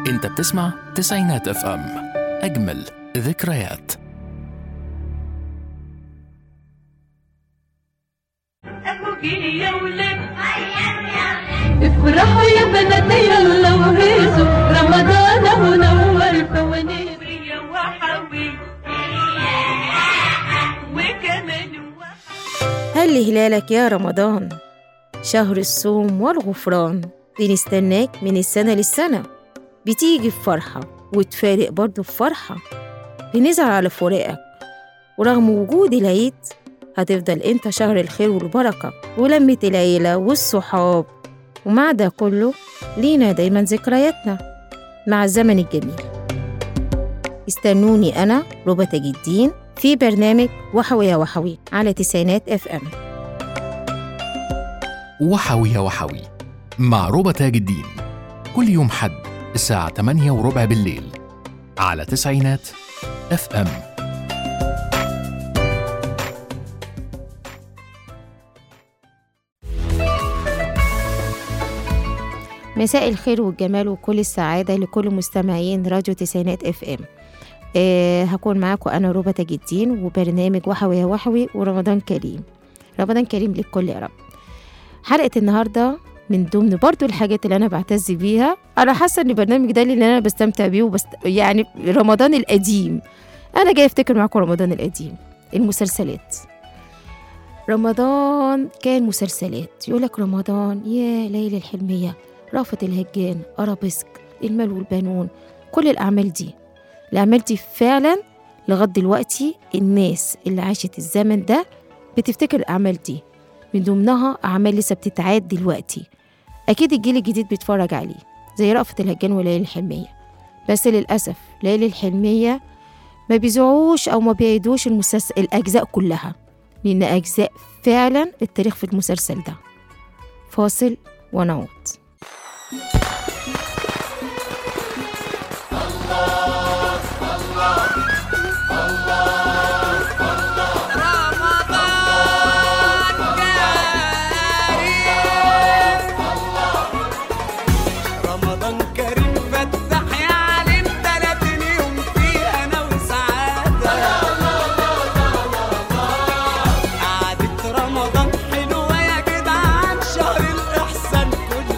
انت بتسمع تسعينات اف ام اجمل ذكريات أبوكي يا ولد افرحوا يا بنات يلا وهيصوا رمضان اهو نور فوانيس يا وحوي وكمان هل هلالك يا رمضان شهر الصوم والغفران بنستناك من السنة للسنة بتيجي بفرحة وتفارق برضه بفرحة بنزعل على فراقك ورغم وجود العيد هتفضل انت شهر الخير والبركة ولمة العيلة والصحاب ومع ده كله لينا دايما ذكرياتنا مع الزمن الجميل استنوني أنا ربى تاج الدين في برنامج وحوي يا وحوي على تسعينات اف ام وحوي يا وحوي مع ربى تاج الدين كل يوم حد الساعة 8 وربع بالليل على تسعينات اف ام مساء الخير والجمال وكل السعادة لكل مستمعين راديو تسعينات اف ام آه هكون معاكم أنا ربى تاج الدين وبرنامج وحوي يا وحوي ورمضان كريم رمضان كريم للكل يا رب حلقة النهاردة من ضمن برضو الحاجات اللي أنا بعتز بيها أنا حاسة إن البرنامج ده اللي أنا بستمتع بيه وبست... يعني رمضان القديم أنا جاي أفتكر معاكم رمضان القديم المسلسلات رمضان كان مسلسلات يقولك رمضان يا ليلى الحلمية رأفت الهجان أرابيسك المال والبنون كل الأعمال دي الأعمال دي فعلا لغاية دلوقتي الناس اللي عاشت الزمن ده بتفتكر الأعمال دي من ضمنها أعمال لسه بتتعاد دلوقتي أكيد الجيل الجديد بيتفرج عليه زي رأفت الهجان وليالي الحلمية بس للأسف ليالي الحلمية ما بيذيعوش أو ما بيعيدوش المسلسل الأجزاء كلها لأن أجزاء فعلا التاريخ في المسلسل ده فاصل ونعود رمضان كريم فتح يا عليم تلاتين يوم فيه انا وسعادة قعدة رمضان حلوة يا جدعان شهر الإحسان كل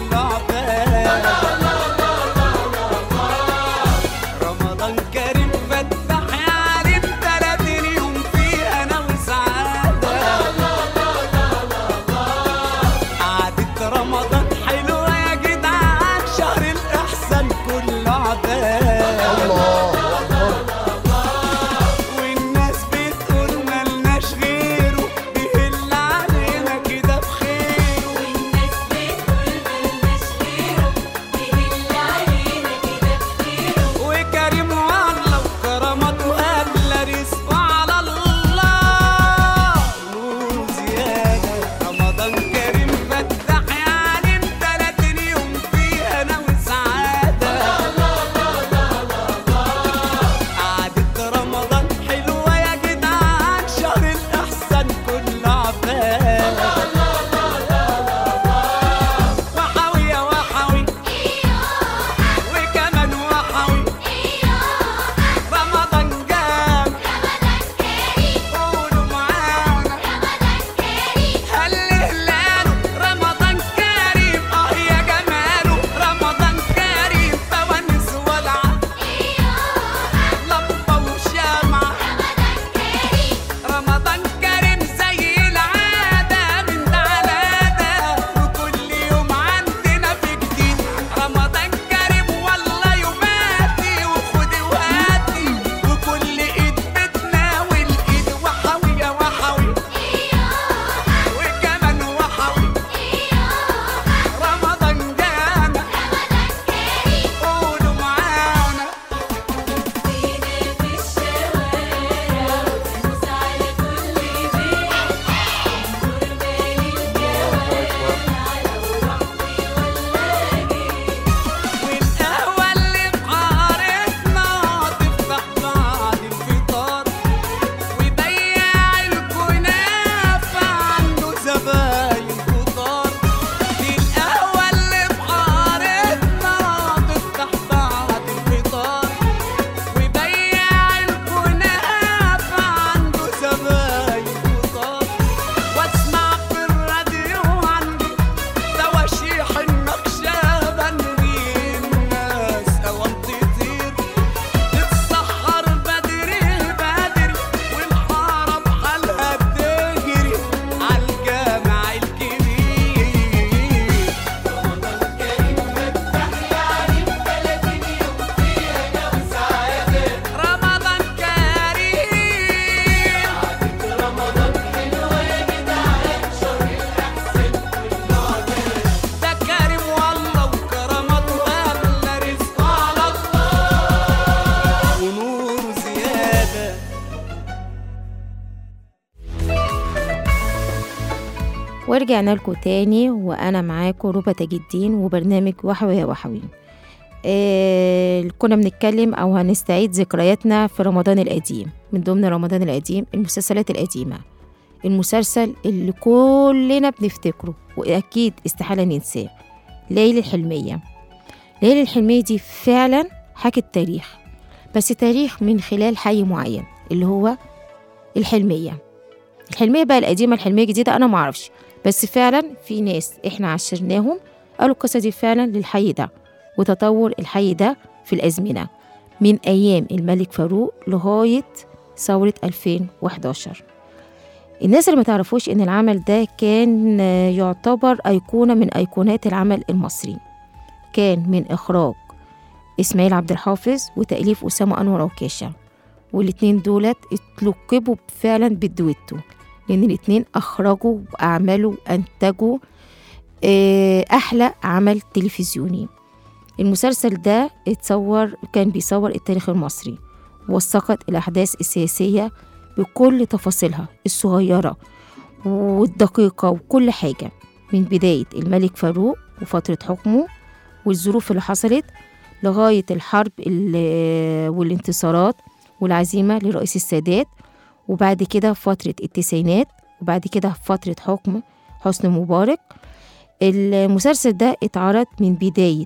ورجعنا لكم تاني وأنا معاكم ربى تاج الدين وبرنامج وحوي يا وحوي آه كنا بنتكلم أو هنستعيد ذكرياتنا في رمضان القديم من ضمن رمضان القديم المسلسلات القديمة المسلسل اللي كلنا بنفتكره وأكيد استحالة ننساه ليلى الحلمية ليلى الحلمية دي فعلا حكت تاريخ بس تاريخ من خلال حي معين اللي هو الحلمية الحلمية بقى القديمة الحلمية الجديدة أنا معرفش بس فعلا في ناس إحنا عشرناهم قالوا القصة دي فعلا للحي ده وتطور الحي ده في الأزمنة من أيام الملك فاروق لغاية ثورة 2011 الناس اللي ما تعرفوش إن العمل ده كان آه، يعتبر أيقونة من أيقونات العمل المصري كان من إخراج إسماعيل عبد الحافظ وتأليف أسامة أنور عكاشة والاتنين دولت اتلقبوا فعلا بالدويتو لأن الاتنين أخرجوا وأعملوا وأنتجوا آه، أحلى عمل تلفزيوني المسلسل ده اتصور كان بيصور التاريخ المصري وثقت الأحداث السياسية بكل تفاصيلها الصغيرة والدقيقة وكل حاجة من بداية الملك فاروق وفترة حكمه والظروف اللي حصلت لغاية الحرب ال- والانتصارات والعزيمة لرئيس السادات وبعد كده فترة التسعينات وبعد كده فترة حكم حسني مبارك المسلسل ده اتعرض من بداية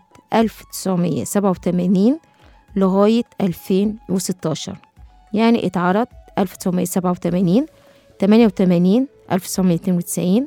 1987 لغاية 2016 يعني اتعرض 1987 88 1992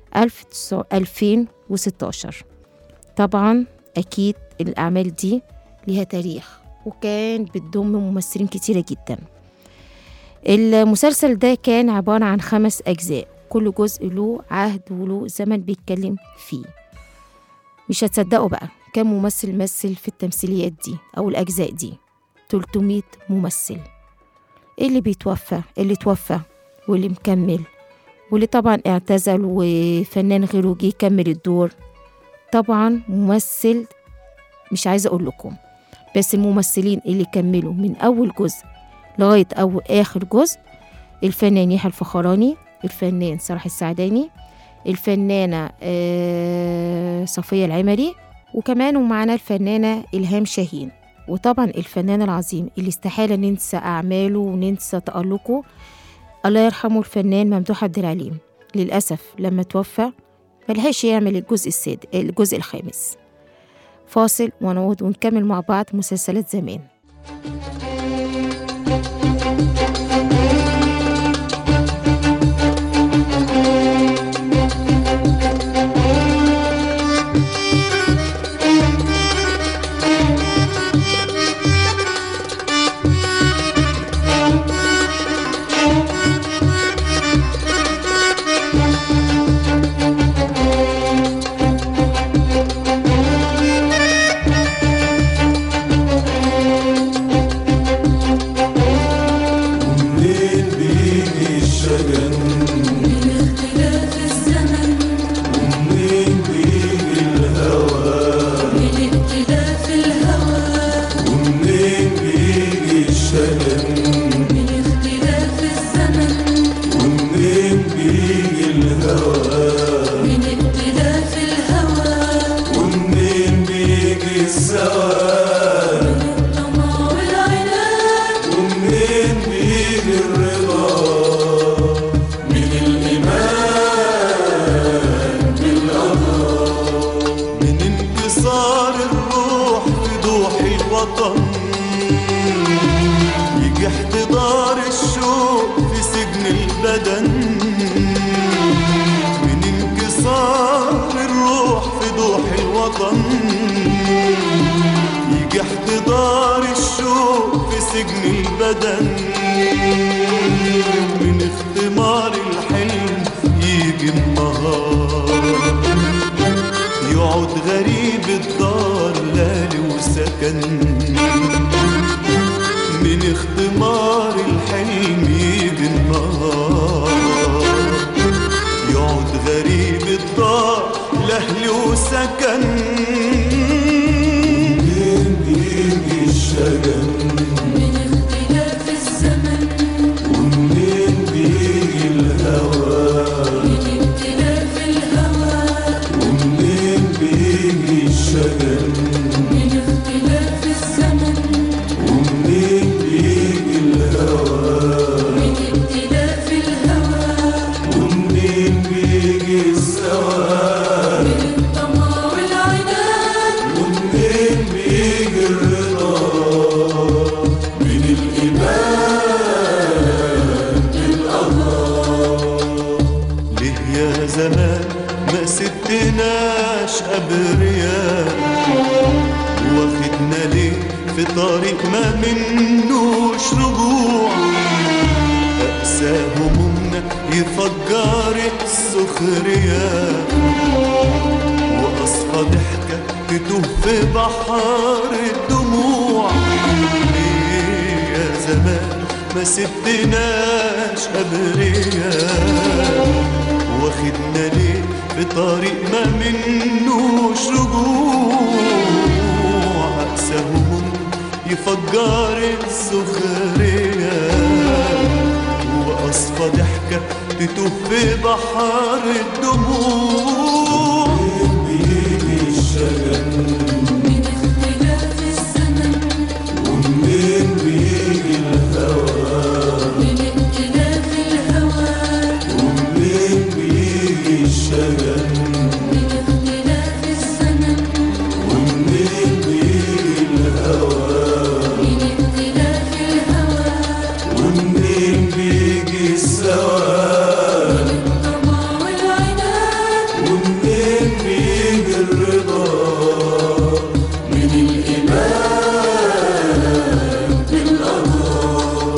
2016 طبعا أكيد الأعمال دي ليها تاريخ وكان بتضم ممثلين كتيرة جدا المسلسل ده كان عبارة عن خمس أجزاء كل جزء له عهد وله زمن بيتكلم فيه مش هتصدقوا بقى كم ممثل مثل في التمثيليات دي أو الأجزاء دي 300 ممثل اللي بيتوفى اللي توفى واللي مكمل واللي طبعا اعتزل وفنان غيره جه يكمل الدور طبعا ممثل مش عايزة أقول لكم بس الممثلين اللي كملوا من أول جزء لغاية أول آخر جزء الفنان يحيى الفخراني الفنان صلاح السعداني الفنانة آه، صفية العمري وكمان ومعنا الفنانة إلهام شاهين وطبعا الفنان العظيم اللي استحالة ننسى أعماله وننسى تألقه الله يرحمه الفنان ممدوح عبد العليم للأسف لما توفى ملحقش يعمل الجزء السادس الجزء الخامس فاصل ونعود ونكمل مع بعض مسلسلات زمان منين بيجي الشجن اختلاف الزمن ومنين بيجي الهوى من اختلاف الهوى ومنين بيجي الشجن من اختلاف الزمن ومنين بيجي الهوى من اختلاف الهوى ومنين بيجي السواد الطمع والعناد ومنين بيجي الرضا من الإيمان بالقضاء من انكسار الروح في ضوح الوطن يجي احتضار الشوق في سجن البدن من انكسار الروح في ضوح الوطن يجي احتضار الشوق في سجن البدن من اختمار الحلم يجي النهار يقعد غريب الدار لالي وسكن من اختمار الحلم يجي النهار يقعد غريب الدار لأهل وسكن منين بيجي الشجن من اختلاف الزمن ومنين بيجي الهوى من اختلاف الهوى الشجن من اختلاف الزمن ومنين بيجي الهوى من ابتلاف الهوى ومنين بيجي السواد من الطمع والعناد ومنين بيجي الرضا من الإيمان بالله ليه يا زمان ما سبتناش أبرياء واخدنا ليه في طريق ما منوش رجوع أقسى همومنا يفجر السخرية وأصفى ضحكة تتوه في بحر الدموع ليه يا زمان ما سبتناش أبرياء واخدنا ليه بطريق ما منوش رجوع أقسى هموم يفجر السخرية وأصفى ضحكة تتوه في بحر الدموع بيجي الشجن من اختلاف الزمن ومنين بيجي الهوى من ابتلاف الهوى ومنين بيجي الشجن من اختلاف الزمن ومنين بيجي الهوى من ابتلاف الهوى ومنين بيجي السواد الطمع والعناد ومنين بيجي الرضا من الإيمان بالله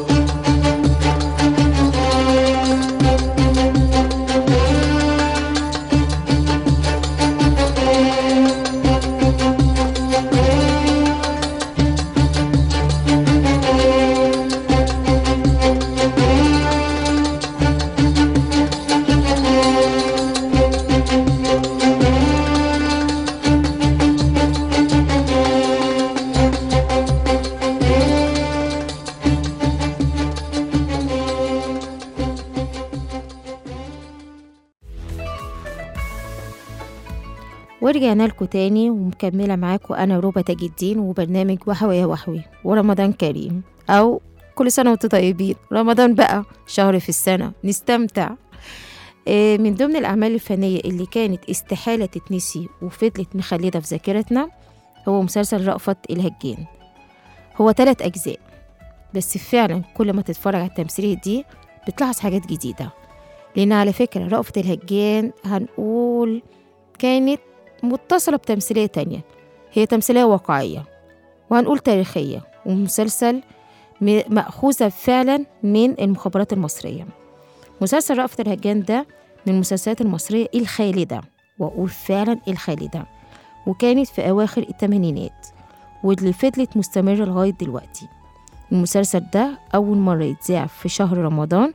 ورجعنا لكم تاني ومكملة معاكم أنا روبا تاج الدين وبرنامج وحوي يا وحوي ورمضان كريم أو كل سنة وانتم طيبين رمضان بقى شهر في السنة نستمتع آه، من ضمن الأعمال الفنية اللي كانت استحالة تتنسي وفضلت مخلدة في ذاكرتنا هو مسلسل رأفت الهجان هو تلات أجزاء بس فعلا كل ما تتفرج على التمثيلية دي بتلاحظ حاجات جديدة لأن على فكرة رأفت الهجان هنقول كانت متصلة بتمثيلية تانية هي تمثيلية واقعية وهنقول تاريخية ومسلسل م- مأخوذة فعلا من المخابرات المصرية مسلسل رأفت الهجان ده من المسلسلات المصرية الخالدة وأقول فعلا الخالدة وكانت في أواخر الثمانينات واللي فضلت مستمرة لغاية دلوقتي المسلسل ده أول مرة يتذاع في شهر رمضان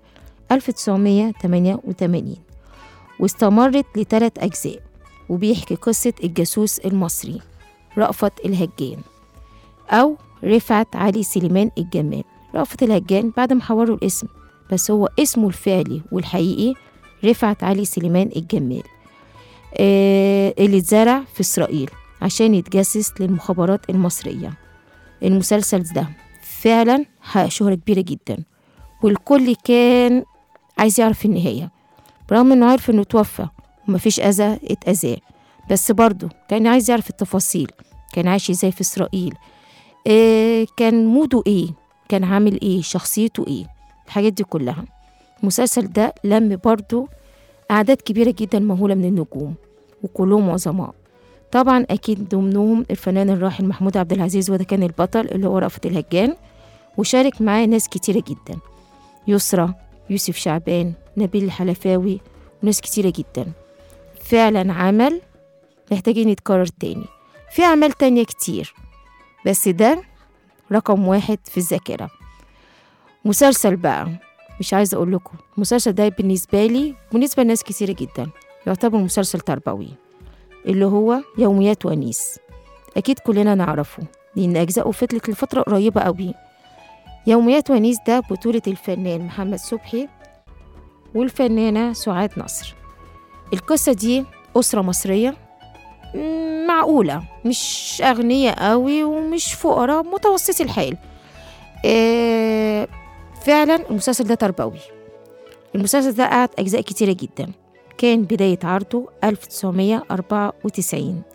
1988 واستمرت لثلاث أجزاء وبيحكي قصة الجاسوس المصري رأفت الهجان أو رفعت علي سليمان الجمال رأفت الهجان بعد ما حوروا الاسم بس هو اسمه الفعلي والحقيقي رفعت علي سليمان الجمال آه اللي اتزرع في إسرائيل عشان يتجسس للمخابرات المصرية المسلسل ده فعلا حقق شهرة كبيرة جدا والكل كان عايز يعرف النهاية برغم انه عارف انه توفى ومفيش أذى اتأذاه بس برضه كان عايز يعرف التفاصيل كان عايش ازاي في إسرائيل إيه كان موده ايه كان عامل ايه شخصيته ايه الحاجات دي كلها المسلسل ده لم برضه أعداد كبيرة جدا مهولة من النجوم وكلهم عظماء طبعا أكيد ضمنهم الفنان الراحل محمود عبد العزيز وده كان البطل اللي هو رأفت الهجان وشارك معاه ناس كتيرة جدا يسرى يوسف شعبان نبيل الحلفاوي وناس كتيرة جدا فعلا عمل محتاجين يتكرر تاني في أعمال تانية كتير بس ده رقم واحد في الذاكرة مسلسل بقى مش عايزة أقول لكم المسلسل ده بالنسبة لي بالنسبة لناس كتيرة جدا يعتبر مسلسل تربوي اللي هو يوميات ونيس أكيد كلنا نعرفه لأن أجزاؤه فضلت لفترة قريبة قوي يوميات ونيس ده بطولة الفنان محمد صبحي والفنانة سعاد نصر القصة دي أسرة مصرية مم، معقولة مش أغنياء قوي ومش فقراء متوسط الحال آه فعلا المسلسل ده تربوي المسلسل ده قعد أجزاء كتيرة جدا كان بداية عرضه 1994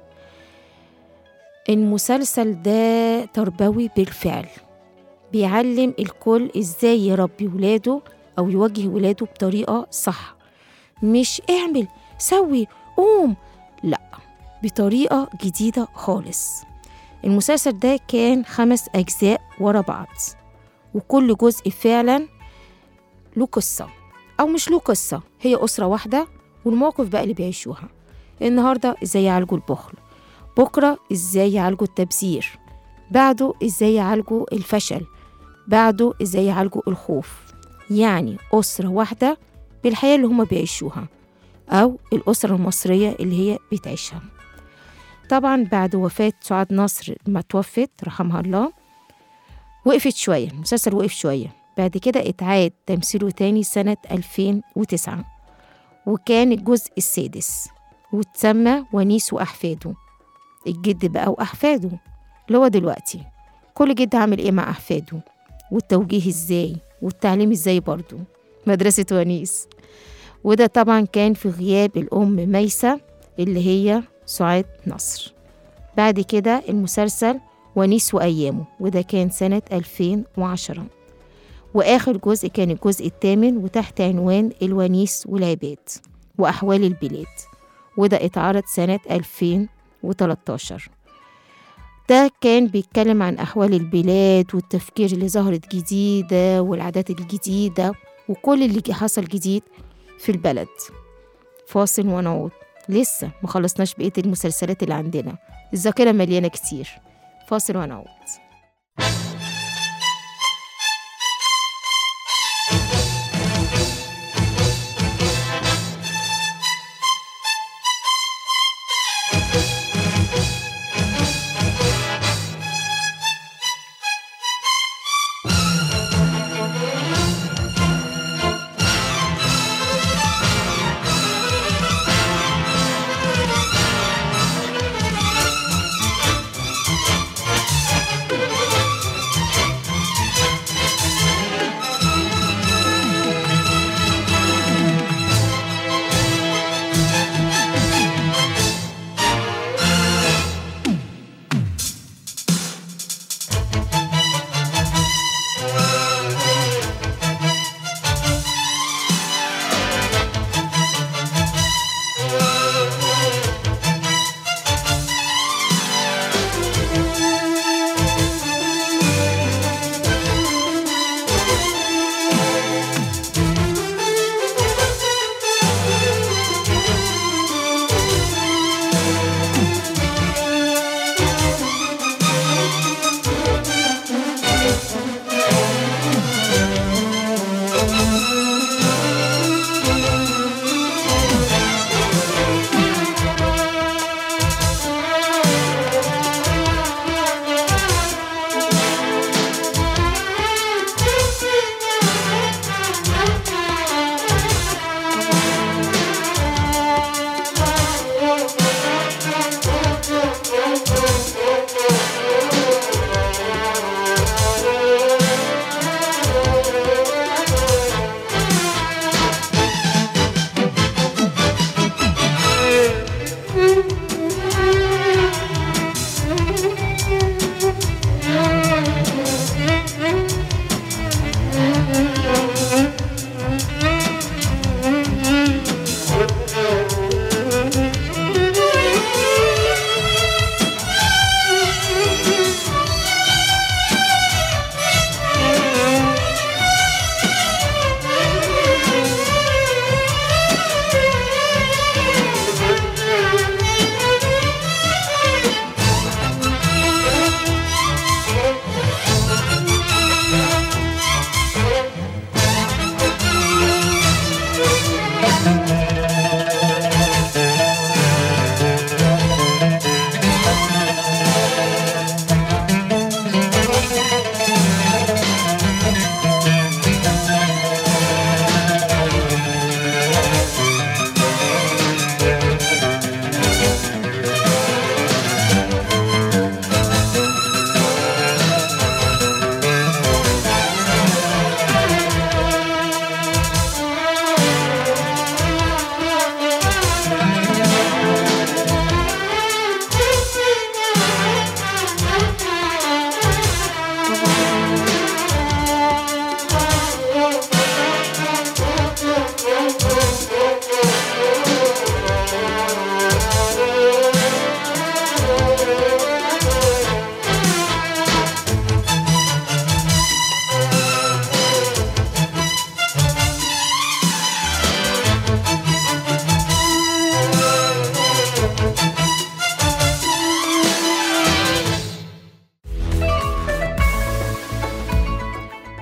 المسلسل ده تربوي بالفعل بيعلم الكل ازاي يربي ولاده او يوجه ولاده بطريقه صح مش اعمل سوي قوم لا بطريقه جديده خالص المسلسل ده كان خمس اجزاء ورا بعض وكل جزء فعلا له قصه او مش له قصه هي اسره واحده والمواقف بقى اللي بيعيشوها النهارده ازاي يعالجوا البخل بكره ازاي يعالجوا التبذير بعده ازاي يعالجوا الفشل بعده ازاي يعالجوا الخوف يعني أسرة واحدة بالحياة اللي هما بيعيشوها أو الأسرة المصرية اللي هي بتعيشها طبعا بعد وفاة سعاد نصر ما توفت رحمها الله وقفت شوية المسلسل وقف شوية بعد كده اتعاد تمثيله تاني سنة 2009 وكان الجزء السادس واتسمى ونيس وأحفاده الجد بقى وأحفاده اللي هو دلوقتي كل جد عامل ايه مع أحفاده والتوجيه ازاي والتعليم ازاي برضو مدرسة ونيس وده طبعا كان في غياب الأم ميسة اللي هي سعاد نصر بعد كده المسلسل ونيس وأيامه وده كان سنة 2010 وآخر جزء كان الجزء الثامن وتحت عنوان الونيس والعباد وأحوال البلاد وده اتعرض سنة 2013 ده كان بيتكلم عن أحوال البلاد والتفكير اللي ظهرت جديدة والعادات الجديدة وكل اللي حصل جديد في البلد فاصل ونعود لسه ما خلصناش بقية المسلسلات اللي عندنا الذاكرة مليانة كتير فاصل ونعود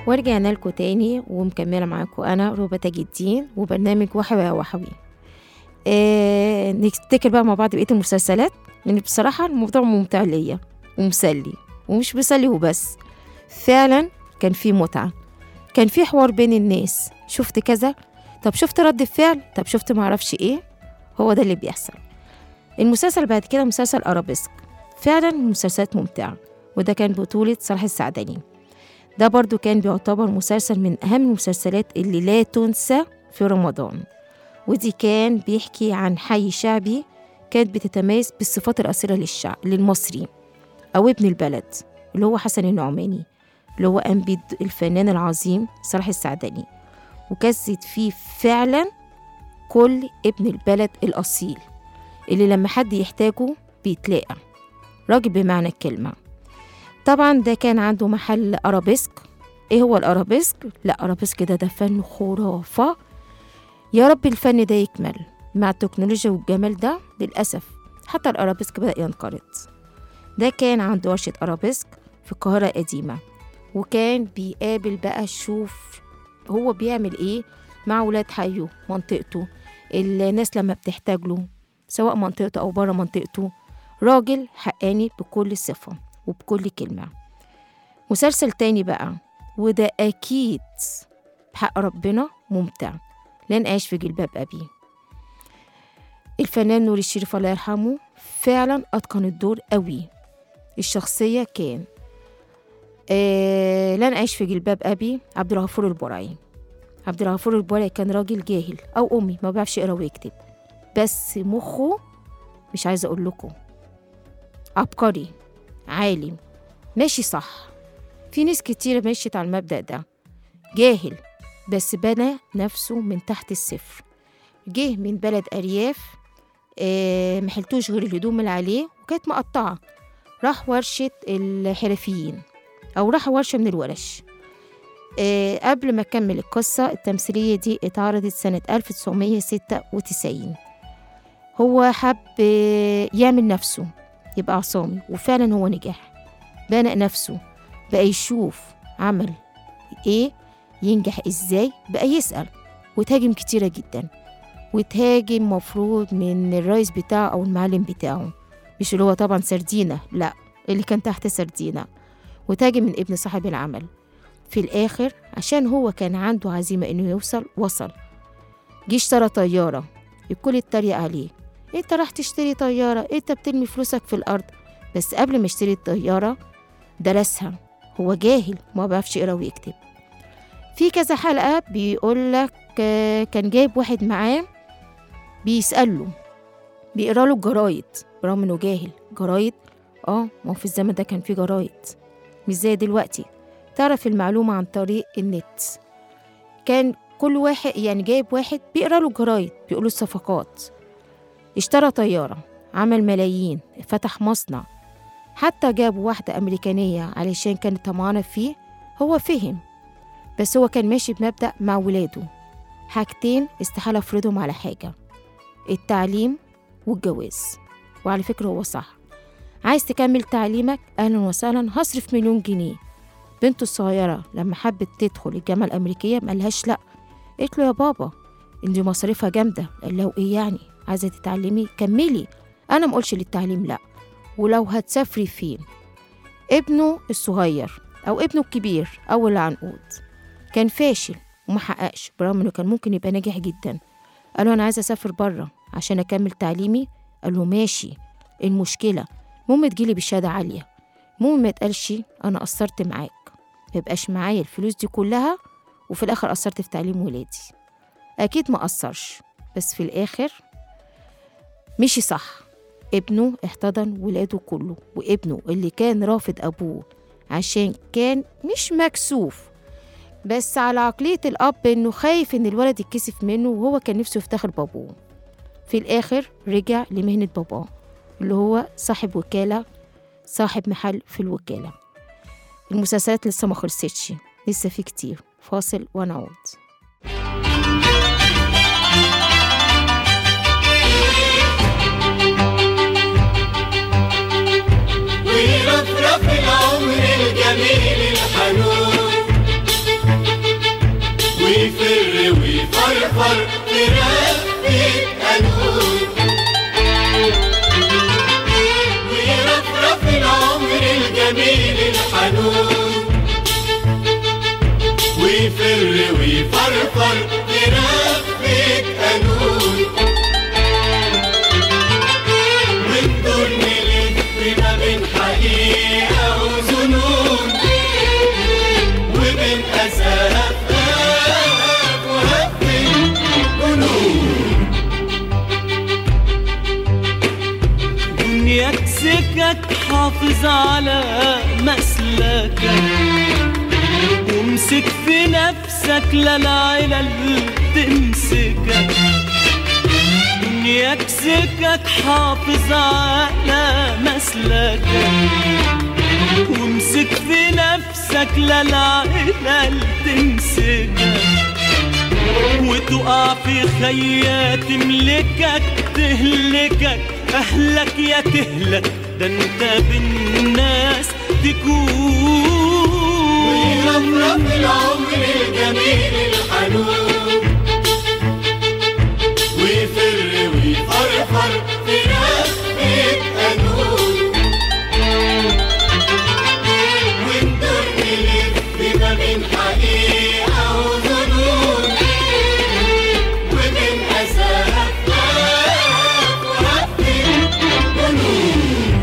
ورجعنا لكم تاني ومكملة معاكم أنا روبة تاج الدين وبرنامج وحوي يا وحوي آه نفتكر بقى مع بعض بقية المسلسلات لأن بصراحة الموضوع ممتع ليا ومسلي ومش مسلي وبس فعلا كان في متعة كان في حوار بين الناس شفت كذا طب شفت رد الفعل طب شفت معرفش ايه هو ده اللي بيحصل المسلسل بعد كده مسلسل أرابيسك فعلا مسلسلات ممتعة وده كان بطولة صلاح السعدني ده برضو كان بيعتبر مسلسل من أهم المسلسلات اللي لا تنسى في رمضان ودي كان بيحكي عن حي شعبي كانت بتتميز بالصفات الأصيلة للشعب للمصري أو ابن البلد اللي هو حسن النعماني اللي هو قام بيه الفنان العظيم صلاح السعدني وجسد فيه فعلا كل ابن البلد الأصيل اللي لما حد يحتاجه بيتلاقى راجل بمعنى الكلمة طبعا ده كان عنده محل أرابيسك ايه هو الأرابيسك؟ لا أرابيسك ده ده فن خرافة يا رب الفن ده يكمل مع التكنولوجيا والجمال ده للأسف حتى الأرابيسك بدأ ينقرض ده كان عنده ورشة أرابيسك في القاهرة القديمة وكان بيقابل بقى شوف هو بيعمل ايه مع ولاد حيه منطقته الناس لما بتحتاج له سواء منطقته أو بره منطقته راجل حقاني بكل صفة وبكل كلمة مسلسل تاني بقى وده أكيد بحق ربنا ممتع لن أعيش في جلباب أبي الفنان نور الشريف الله يرحمه فعلا أتقن الدور قوي الشخصية كان آه لن أعيش في جلباب أبي عبد الغفور البرعي عبد الغفور البرعي كان راجل جاهل أو أمي ما بيعرفش يقرا ويكتب بس مخه مش عايزة أقول لكم عبقري عالم ماشي صح في ناس كتيرة مشيت على المبدأ ده جاهل بس بنى نفسه من تحت الصفر جه من بلد أرياف آه محلتوش غير الهدوم اللي عليه وكانت مقطعة راح ورشة الحرفيين أو راح ورشة من الورش آه قبل ما أكمل القصة التمثيلية دي اتعرضت سنة 1996 هو حب آه، يعمل نفسه يبقى عصامي وفعلا هو نجح بنى نفسه بقى يشوف عمل ايه ينجح ازاي بقى يسأل وتهاجم كتيرة جدا وتهاجم مفروض من الرئيس بتاعه أو المعلم بتاعه مش اللي هو طبعا سردينة لا اللي كان تحت سردينة وتهاجم من ابن صاحب العمل في الآخر عشان هو كان عنده عزيمة إنه يوصل وصل جه اشترى طيارة الكل اتريق عليه انت راح تشتري طيارة انت بترمي فلوسك في الأرض بس قبل ما يشتري الطيارة درسها هو جاهل ما بيعرفش يقرا ويكتب في كذا حلقة بيقول لك كان جايب واحد معاه بيسأله بيقرا له الجرايد برغم انه جاهل جرايد اه ما هو في الزمن ده كان في جرايد مش زي دلوقتي تعرف المعلومة عن طريق النت كان كل واحد يعني جايب واحد بيقرا له الجرايد بيقول له الصفقات اشترى طيارة عمل ملايين فتح مصنع حتى جابوا واحدة أمريكانية علشان كانت طمعانة فيه هو فهم بس هو كان ماشي بمبدأ مع ولاده حاجتين استحالة أفرضهم على حاجة التعليم والجواز وعلى فكرة هو صح عايز تكمل تعليمك أهلا وسهلا هصرف مليون جنيه بنته الصغيرة لما حبت تدخل الجامعة الأمريكية ملهاش لأ قلت له يا بابا دي مصاريفها جامدة قال له إيه يعني عايزة تتعلمي كملي أنا مقولش للتعليم لأ ولو هتسافري فين ابنه الصغير أو ابنه الكبير أول العنقود كان فاشل ومحققش برغم إنه كان ممكن يبقى ناجح جدا قال له أنا عايزة أسافر بره عشان أكمل تعليمي قال له ماشي إيه المشكلة المهم تجيلي بشهادة عالية المهم ما تقالش أنا قصرت معاك ميبقاش معايا الفلوس دي كلها وفي الآخر قصرت في تعليم ولادي أكيد ما قصرش بس في الآخر مشي صح ابنه احتضن ولاده كله وابنه اللي كان رافض أبوه عشان كان مش مكسوف بس على عقلية الأب إنه خايف إن الولد يتكسف منه وهو كان نفسه يفتخر بأبوه في الآخر رجع لمهنة باباه اللي هو صاحب وكالة صاحب محل في الوكالة المسلسلات لسه ما خلصتش لسه في كتير فاصل ونعود ويرفرف العمر الجميل الحنون ويفرفر في رقبة قانون ويرفرف العمر الجميل الحنون ويفر ويفرفر في رقبة قانون وندور نلف ما بين حقيقة وظنون وبين أساف وهب جنون دنياك سكك حافظ على مسلكك وامسك في نفسك لا العلل تمسكك دنياك سكك حافظ على مسلكك وامسك في نفسك لا العلل تمسكك وتقع في خيات تملكك تهلكك أهلك يا تهلك ده انت بالناس تكون ويرفرف العمر الجميل الحنون ويفر ويفرفر في رقبة قانون وندور نلف ما بين حقيقة وظنون وبين أساف وهب جنون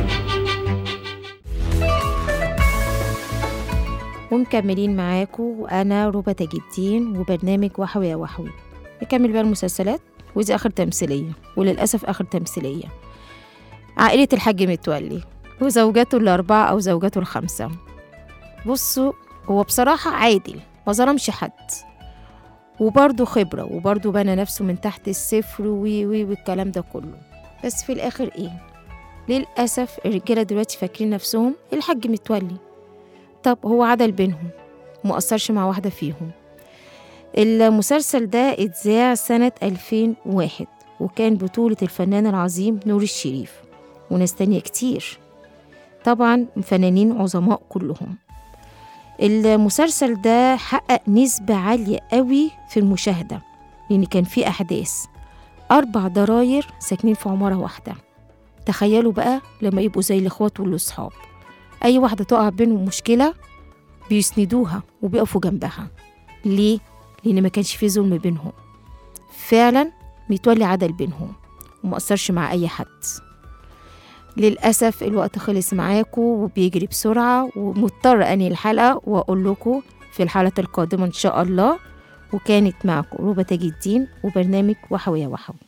ومكملين معاكم وأنا ربى تاج الدين وبرنامج وحوي يا وحوي نكمل بقى المسلسلات ودي آخر تمثيلية وللأسف آخر تمثيلية عائلة الحاج متولي وزوجاته الأربعة أو زوجاته الخمسة بصوا هو بصراحة عادل ما ظلمش حد وبرضه خبرة وبرضه بنى نفسه من تحت الصفر وي وي والكلام ده كله بس في الآخر إيه للأسف الرجالة دلوقتي فاكرين نفسهم الحاج متولي طب هو عدل بينهم مؤثرش مع واحدة فيهم المسلسل ده اتذاع سنة 2001 وكان بطولة الفنان العظيم نور الشريف وناس تانية كتير طبعا فنانين عظماء كلهم المسلسل ده حقق نسبة عالية قوي في المشاهدة لأن كان فيه أحداث أربع ضراير ساكنين في عمارة واحدة تخيلوا بقى لما يبقوا زي الإخوات والأصحاب أي واحدة تقع بينهم مشكلة بيسندوها وبيقفوا جنبها ليه؟ لأن ما كانش في ظلم بينهم فعلا متولي عدل بينهم ومقصرش مع أي حد للأسف الوقت خلص معاكم وبيجري بسرعة ومضطر أنهي الحلقة وأقول لكم في الحلقة القادمة إن شاء الله وكانت معكم روبة تاج الدين وبرنامج وحوي يا وحوي